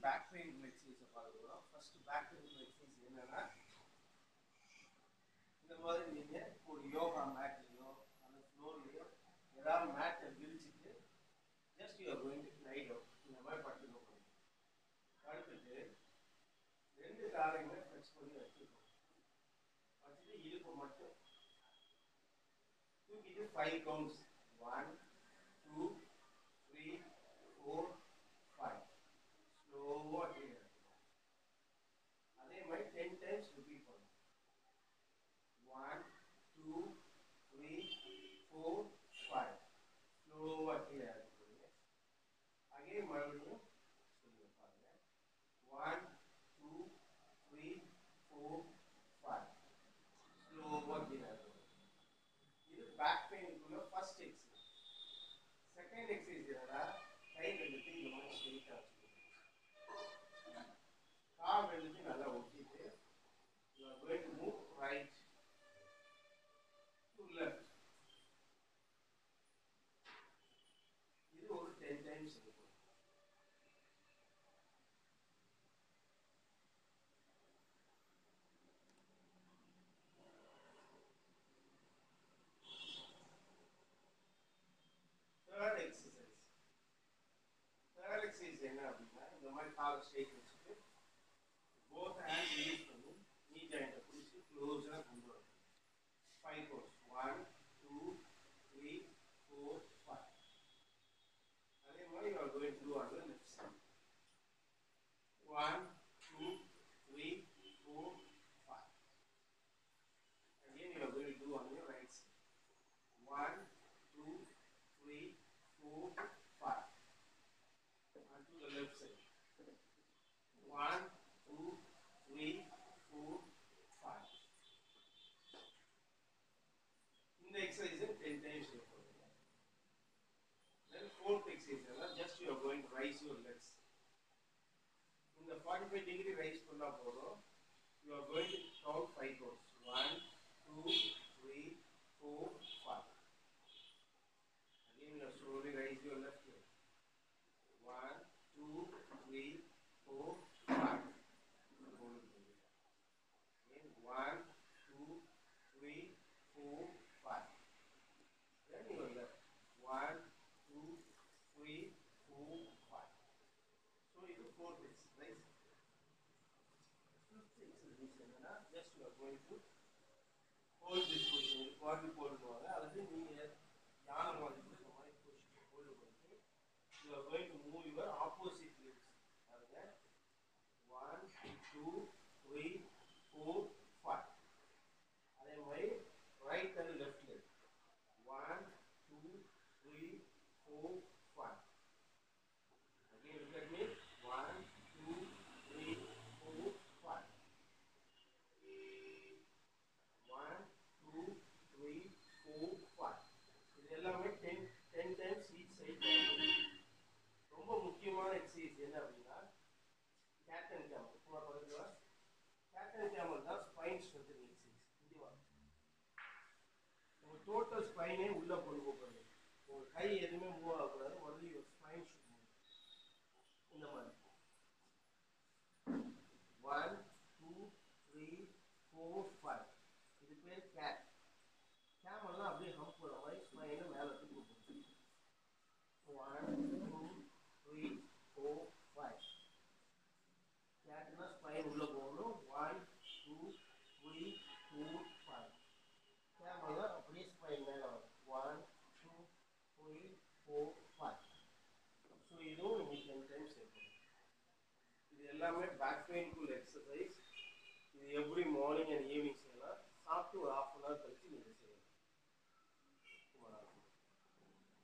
Back pain எக்ஸசைஸை பார்க்க போகிறோம் first back pain exercise என்னன்னா இந்த மாதிரி நீங்கள் ஒரு யோகா மேட்லையோ அந்த ஃப்ளோர்லையோ ஏதாவது மேட்டை விரிச்சிட்டு just you are going to light out இந்த மாதிரி படுத்துக்க போகிறோம் படுத்துட்டு ரெண்டு காலையுமே ஃப்ளெக்ஸ் பண்ணி வச்சுக்கணும் வச்சுட்டு இடுப்பு மட்டும் தூக்கிட்டு five counts one two three four five ஸ்லோவாக கீழே இறக்கணும். அதே மாதிரி டென் டைம்ஸ் ரிப்பீட் பண்ணணும் one two three four five ஸ்லோவாக கீழே இறக்கணும் அகைன் மறுபடியும் சொல்லுங்க பாருங்க one two three four five ஸ்லோவாக கீழே இறக்கணும் இது பேக் பெயினுக்குள்ள ஃபர்ஸ்ட் எக்ஸசைஸ் செகண்ட் எக்ஸசைஸ் என்னன்னா கை ரெண்டுத்தையும் இந்த மாதிரி ஸ்ட்ரெயிட்டாக வச்சுக்கணும் கால் ரெண்டுத்தையும் நல்லா ஒட்டிட்டு you are going to move right to left இது ஒரு டென் டைம்ஸ் இருக்கும் தேர்ட் எக்ஸசைஸ் தேர்ட் எக்ஸசைஸ் என்ன அப்படின்னா இந்த மாதிரி காலை ஸ்ட்ரெயிட் வச்சுட்டு போத் ஹேண்ட்ஸ் யூஸ் பண்ணி நீ ஜாயிண்ட்டை பிடிச்சி க்ளோஸாக கொண்டு வரணும் five counts one two three four five அதே மாதிரி you are going to on the left side one two three four five again you are going to do on your right side one two three four five and to the left side one two three four five இந்த எக்ஸசைஸை ten times பண்ணுங்க then fourth exercise எல்லாம் just you are going to rise your legs இந்த forty five degree rise பண்ணா போதும் you are going to count five counts one two three four five Again, you slowly raise your left leg. One, two, three, four, five. Hold it there. Again, one, two, three, four, five. Then your left. One, two, three, four, five. So it is four exercise. Fifth exercise என்னன்னா just you are going to hold this position. குவாட்ரி போடுவாங்க அல்லது நீங்க யானை மாதிரி இந்த மாதிரி position hold பண்ணிட்டு you are going to move your opposite legs பாருங்க one two three four five அதே மாதிரி right and left leg one two three four five Again, look at me. One, two, three, four, five. One, two, three, four, five. இது எல்லாமே ten ten times each side ரொம்ப முக்கியமான exercise என்ன அப்படின்னா gate and camel சும்மா பக்கத்துல cat and camel தான் spine strengthening exercise இது வா உங்க டோட்டல் ஸ்பைனே உள்ள கொண்டு போகிறது உங்க கை எதுவுமே மூவ் ஆகக்கூடாது only your spine should move இந்த மாதிரி one two three four five இது பேர் கேட் கேமெல்லாம் அப்படியே ஹம்ப் பண்ணுற மாதிரி ஸ்மைனை மேலே தூக்கி போட்டு one two three four five கேட்னா ஸ்பைன் உள்ளே போகணும் one two three four five கேமெல்லாம் அப்படியே ஸ்பைன் மேலே வரும் one two three four five so இதுவும் நீங்கள் டென் டைம்ஸ் செய்யணும் இது எல்லாமே பேக் பெயின்ஃபுல் எக்ஸசைஸ் இது எவ்ரி மார்னிங் அண்ட் ஈவினிங் செய்யலாம் சாப்பிட்டு ஒரு ஹாஃப் அன் ஹவர் கழிச்சு நீங்கள் செய்யலாம்